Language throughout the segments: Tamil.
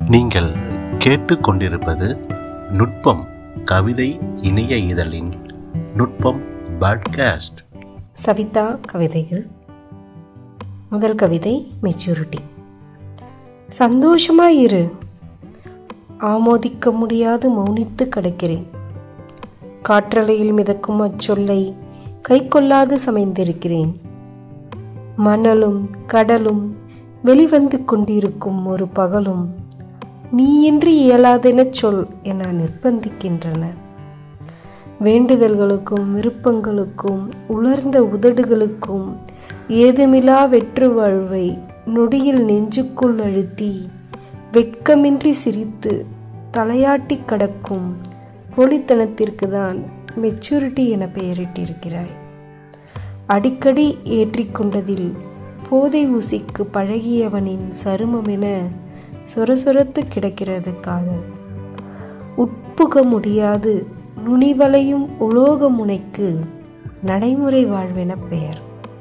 நீங்கள் கேட்டுக்கொண்டிருப்பது நுட்பம் கவிதை இணைய இதழின் நுட்பம் பாட்காஸ்ட் சவிதா கவிதைகள் முதல் கவிதை மெச்சூரிட்டி சந்தோஷமாயிரு ஆமோதிக்க முடியாது மௌனித்து கிடக்கிறேன் காற்றலையில் மிதக்கும் அச்சொல்லை கை கொள்ளாது சமைந்திருக்கிறேன் மணலும் கடலும் வெளிவந்து கொண்டிருக்கும் ஒரு பகலும் நீயின்றி இயலாதெனச் சொல் என நிர்பந்திக்கின்றன வேண்டுதல்களுக்கும் விருப்பங்களுக்கும் உலர்ந்த உதடுகளுக்கும் ஏதுமிலா வெற்று வாழ்வை நொடியில் நெஞ்சுக்குள் அழுத்தி வெட்கமின்றி சிரித்து தலையாட்டி கடக்கும் போலித்தனத்திற்கு தான் மெச்சூரிட்டி என பெயரிட்டிருக்கிறாய் அடிக்கடி ஏற்றிக்கொண்டதில் போதை ஊசிக்கு பழகியவனின் சருமம் என சொரசொரத்து கிடக்கிறது காதல் உட்புக முடியாது நுனிவளையும் உலோக முனைக்கு நடைமுறை வாழ்வென பெயர்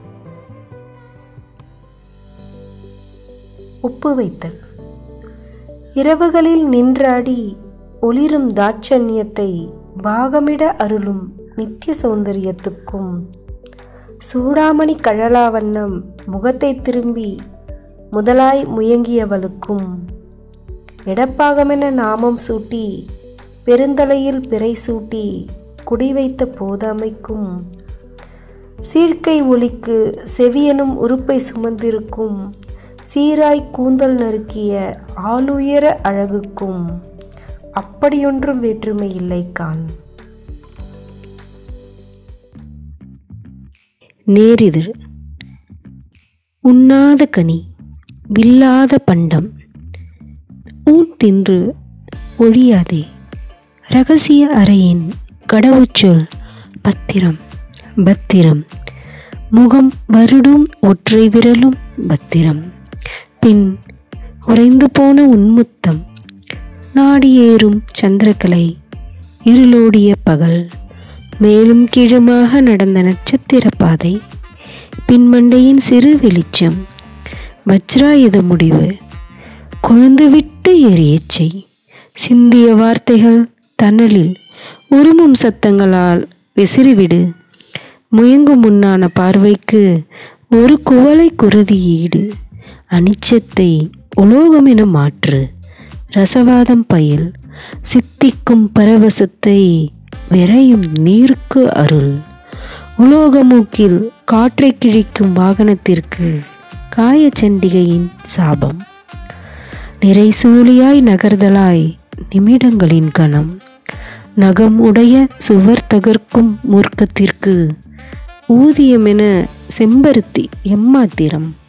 உப்பு வைத்தல் இரவுகளில் நின்றாடி ஒளிரும் தாட்சண்யத்தை பாகமிட அருளும் நித்திய சௌந்தரியத்துக்கும் சூடாமணி கழலாவண்ணம் முகத்தை திரும்பி முதலாய் முயங்கியவளுக்கும் இடப்பாகமென நாமம் சூட்டி பெருந்தலையில் பிறை சூட்டி குடி வைத்த போதாமைக்கும் சீர்க்கை ஒலிக்கு செவியனும் உறுப்பை சுமந்திருக்கும் சீராய் கூந்தல் நறுக்கிய ஆளுயர அழகுக்கும் அப்படியொன்றும் வேற்றுமை இல்லை கான் நேரிதழ் உண்ணாத கனி வில்லாத பண்டம் ஊன் தின்று ஒழியாதே ரகசிய அறையின் கடவுச்சொல் பத்திரம் பத்திரம் முகம் வருடும் ஒற்றை விரலும் பத்திரம் பின் உறைந்து போன உன்முத்தம் நாடியேறும் சந்திரகலை இருளோடிய பகல் மேலும் கீழுமாக நடந்த நட்சத்திர பாதை பின்மண்டையின் சிறு வெளிச்சம் வஜ்ராயுத முடிவு கொழுந்துவிட்டு எரியச் செய் சிந்திய வார்த்தைகள் தணலில் உருமும் சத்தங்களால் விசிறிவிடு முயங்கும் முன்னான பார்வைக்கு ஒரு குவளை குருதியீடு அனிச்சத்தை உலோகம் என மாற்று ரசவாதம் பயில் சித்திக்கும் பரவசத்தை விரையும் நீருக்கு அருள் உலோகமூக்கில் காற்றை கிழிக்கும் வாகனத்திற்கு காயச்சண்டிகையின் சாபம் நிறைசூலியாய் நகர்தலாய் நிமிடங்களின் கணம் நகம் உடைய சுவர் தகர்க்கும் மூர்க்கத்திற்கு ஊதியமென செம்பருத்தி எம்மாத்திரம்